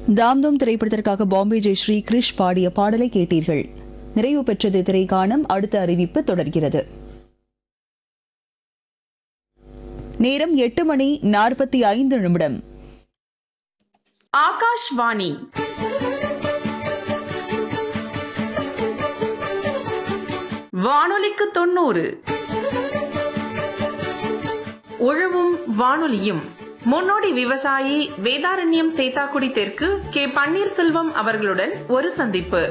தாம்தோம் திரைப்படத்திற்காக பாம்பே ஜெயஸ்ரீ கிரிஷ் பாடிய பாடலை கேட்டீர்கள் நிறைவு பெற்றது திரைக்காணம் அடுத்த அறிவிப்பு தொடர்கிறது நேரம் எட்டு மணி நாற்பத்தி ஐந்து நிமிடம் ஆகாஷ்வாணி வானொலிக்கு தொண்ணூறு உழவும் வானொலியும் முன்னோடி விவசாயி வேதாரண்யம் தேத்தாக்குடி தெற்கு கே பன்னீர்செல்வம் அவர்களுடன் ஒரு சந்திப்பு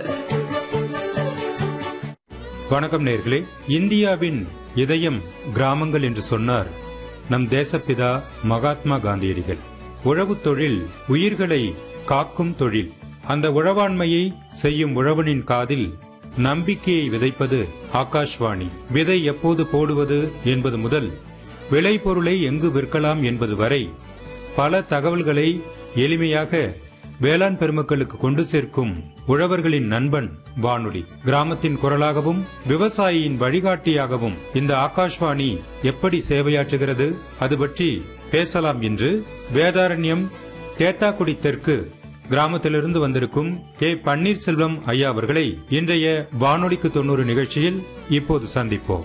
வணக்கம் நேர்களே இந்தியாவின் இதயம் கிராமங்கள் என்று சொன்னார் நம் தேசப்பிதா மகாத்மா காந்தியடிகள் உழவுத் தொழில் உயிர்களை காக்கும் தொழில் அந்த உழவாண்மையை செய்யும் உழவனின் காதில் நம்பிக்கையை விதைப்பது ஆகாஷ்வாணி விதை எப்போது போடுவது என்பது முதல் விளைபொருளை எங்கு விற்கலாம் என்பது வரை பல தகவல்களை எளிமையாக வேளாண் பெருமக்களுக்கு கொண்டு சேர்க்கும் உழவர்களின் நண்பன் வானொலி கிராமத்தின் குரலாகவும் விவசாயியின் வழிகாட்டியாகவும் இந்த ஆகாஷ்வாணி எப்படி சேவையாற்றுகிறது அது பற்றி பேசலாம் என்று வேதாரண்யம் தேத்தாக்குடி தெற்கு கிராமத்திலிருந்து வந்திருக்கும் கே பன்னீர்செல்வம் ஐயா அவர்களை இன்றைய வானொலிக்கு தொண்ணூறு நிகழ்ச்சியில் இப்போது சந்திப்போம்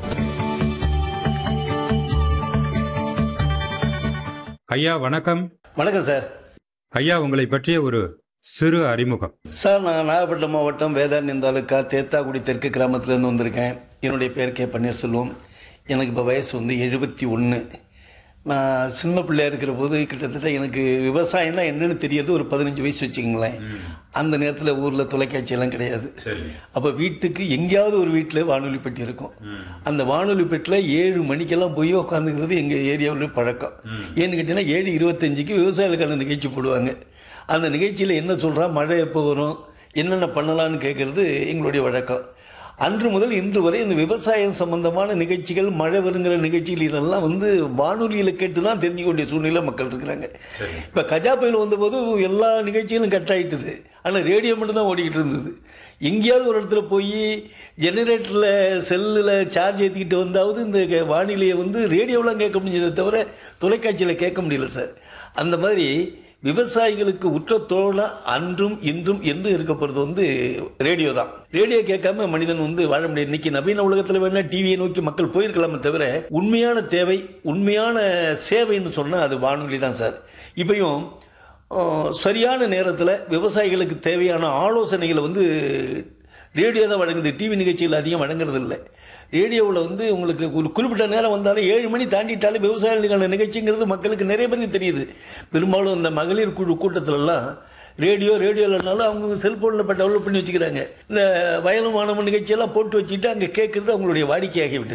ஐயா வணக்கம் வணக்கம் சார் ஐயா உங்களை பற்றிய ஒரு சிறு அறிமுகம் சார் நான் நாகப்பட்டினம் மாவட்டம் வேதாரண்யம் தாலுக்கா தேத்தாக்குடி தெற்கு கிராமத்துலேருந்து வந்திருக்கேன் என்னுடைய பேர் கே பன்னீர்செல்வம் எனக்கு இப்போ வயசு வந்து எழுபத்தி ஒன்று நான் சின்ன பிள்ளையா இருக்கிற போது கிட்டத்தட்ட எனக்கு விவசாயம்னா என்னன்னு தெரியறது ஒரு பதினஞ்சு வயசு வச்சுக்கங்களேன் அந்த நேரத்தில் ஊரில் தொலைக்காட்சி எல்லாம் கிடையாது அப்போ வீட்டுக்கு எங்கேயாவது ஒரு வீட்டில் வானொலி பெட்டி இருக்கும் அந்த வானொலி பெட்டியில் ஏழு மணிக்கெல்லாம் போய் உட்காந்துக்கிறது எங்கள் ஏரியாவில் பழக்கம் ஏன்னு கேட்டிங்கன்னா ஏழு இருபத்தஞ்சுக்கு விவசாயிகளுக்கான நிகழ்ச்சி போடுவாங்க அந்த நிகழ்ச்சியில் என்ன சொல்கிறா மழை எப்போ வரும் என்னென்ன பண்ணலாம்னு கேட்குறது எங்களுடைய வழக்கம் அன்று முதல் இன்று வரை இந்த விவசாயம் சம்பந்தமான நிகழ்ச்சிகள் மழை வருங்கிற நிகழ்ச்சிகள் இதெல்லாம் வந்து வானொலியில் கேட்டு தான் தெரிஞ்சுக்க வேண்டிய சூழ்நிலை மக்கள் இருக்கிறாங்க இப்போ கஜா புயல் வந்தபோது எல்லா நிகழ்ச்சிகளும் கட் ஆயிட்டுது ஆனால் ரேடியோ மட்டும் தான் ஓடிக்கிட்டு இருந்தது எங்கேயாவது ஒரு இடத்துல போய் ஜெனரேட்டரில் செல்லில் சார்ஜ் ஏற்றிக்கிட்டு வந்தாவது இந்த க- வானிலையை வந்து ரேடியோவில் கேட்க முடிஞ்சதை தவிர தொலைக்காட்சியில் கேட்க முடியல சார் அந்த மாதிரி விவசாயிகளுக்கு உற்ற தோழா அன்றும் இன்றும் என்று இருக்க போகிறது வந்து ரேடியோ தான் ரேடியோ கேட்காம மனிதன் வந்து வாழ முடியாது இன்னைக்கு நவீன உலகத்தில் வேணா டிவியை நோக்கி மக்கள் போயிருக்கலாமே தவிர உண்மையான தேவை உண்மையான சேவைன்னு சொன்னால் அது வானொலி தான் சார் இப்பயும் அஹ், சரியான நேரத்தில் விவசாயிகளுக்கு தேவையான ஆலோசனைகளை வந்து ரேடியோ தான் வழங்குது டிவி நிகழ்ச்சிகள் அதிகம் வழங்குறது இல்லை ரேடியோவில் வந்து உங்களுக்கு ஒரு குறிப்பிட்ட நேரம் வந்தாலும் ஏழு மணி தாண்டிட்டாலே விவசாயிகளுக்கான நிகழ்ச்சிங்கிறது மக்களுக்கு நிறைய பேருக்கு தெரியுது பெரும்பாலும் இந்த மகளிர் குழு கூட்டத்திலலாம் ரேடியோ ரேடியோ இல்லைனாலும் அவங்க செல்ஃபோனில் இப்போ டெவலப் பண்ணி வச்சுக்கிறாங்க இந்த வயலும் மாணவன் நிகழ்ச்சியெல்லாம் போட்டு வச்சுட்டு அங்கே கேட்குறது அவங்களுடைய வாடிக்கையாகிவிட்டது